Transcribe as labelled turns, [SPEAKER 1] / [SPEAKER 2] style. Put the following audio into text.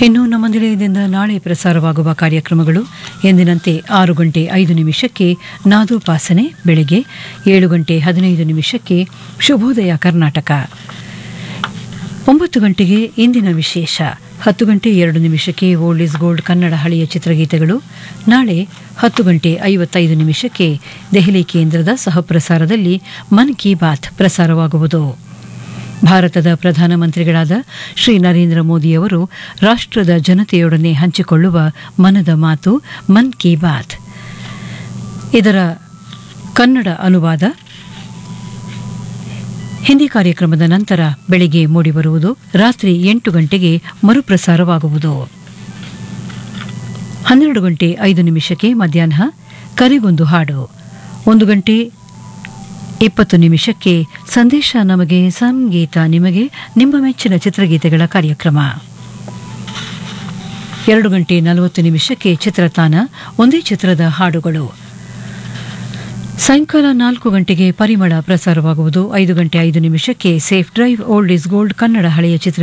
[SPEAKER 1] ಇನ್ನು ನಮ್ಮ ನಿಲಯದಿಂದ ನಾಳೆ ಪ್ರಸಾರವಾಗುವ ಕಾರ್ಯಕ್ರಮಗಳು ಎಂದಿನಂತೆ ಆರು ಗಂಟೆ ಐದು ನಿಮಿಷಕ್ಕೆ ನಾದೋಪಾಸನೆ ಬೆಳಗ್ಗೆ ಏಳು ಗಂಟೆ ಹದಿನೈದು ನಿಮಿಷಕ್ಕೆ ಶುಭೋದಯ ಕರ್ನಾಟಕ ಒಂಬತ್ತು ಗಂಟೆಗೆ ಇಂದಿನ ವಿಶೇಷ ಹತ್ತು ಗಂಟೆ ಎರಡು ನಿಮಿಷಕ್ಕೆ ಓಲ್ಡ್ ಇಸ್ ಗೋಲ್ಡ್ ಕನ್ನಡ ಹಳೆಯ ಚಿತ್ರಗೀತೆಗಳು ನಾಳೆ ಹತ್ತು ಗಂಟೆ ಐವತ್ತೈದು ನಿಮಿಷಕ್ಕೆ ದೆಹಲಿ ಕೇಂದ್ರದ ಸಹಪ್ರಸಾರದಲ್ಲಿ ಮನ್ ಕಿ ಬಾತ್ ಪ್ರಸಾರವಾಗುವುದು ಭಾರತದ ಪ್ರಧಾನಮಂತ್ರಿಗಳಾದ ಶ್ರೀ ನರೇಂದ್ರ ಮೋದಿಯವರು ರಾಷ್ಟ್ರದ ಜನತೆಯೊಡನೆ ಹಂಚಿಕೊಳ್ಳುವ ಮನದ ಮಾತು ಮನ್ ಕಿ ಬಾತ್ ಇದರ ಕನ್ನಡ ಅನುವಾದ ಹಿಂದಿ ಕಾರ್ಯಕ್ರಮದ ನಂತರ ಬೆಳಿಗ್ಗೆ ಮೂಡಿಬರುವುದು ರಾತ್ರಿ ಎಂಟು ಗಂಟೆಗೆ ಮರುಪ್ರಸಾರವಾಗುವುದು ಹನ್ನೆರಡು ಗಂಟೆ ಐದು ನಿಮಿಷಕ್ಕೆ ಮಧ್ಯಾಹ್ನ ಕರೆಗೊಂದು ಹಾಡು ಒಂದು ಗಂಟೆ ಇಪ್ಪತ್ತು ನಿಮಿಷಕ್ಕೆ ಸಂದೇಶ ನಮಗೆ ಸಂಗೀತ ನಿಮಗೆ ನಿಮ್ಮ ಮೆಚ್ಚಿನ ಚಿತ್ರಗೀತೆಗಳ ಕಾರ್ಯಕ್ರಮ ಎರಡು ಗಂಟೆ ನಲವತ್ತು ನಿಮಿಷಕ್ಕೆ ಚಿತ್ರತಾನ ಒಂದೇ ಚಿತ್ರದ ಹಾಡುಗಳು ಸಾಯಂಕಾಲ ನಾಲ್ಕು ಗಂಟೆಗೆ ಪರಿಮಳ ಪ್ರಸಾರವಾಗುವುದು ಐದು ಗಂಟೆ ಐದು ನಿಮಿಷಕ್ಕೆ safe drive old is gold Kannada ಹಳೆಯ ಚಿತ್ರ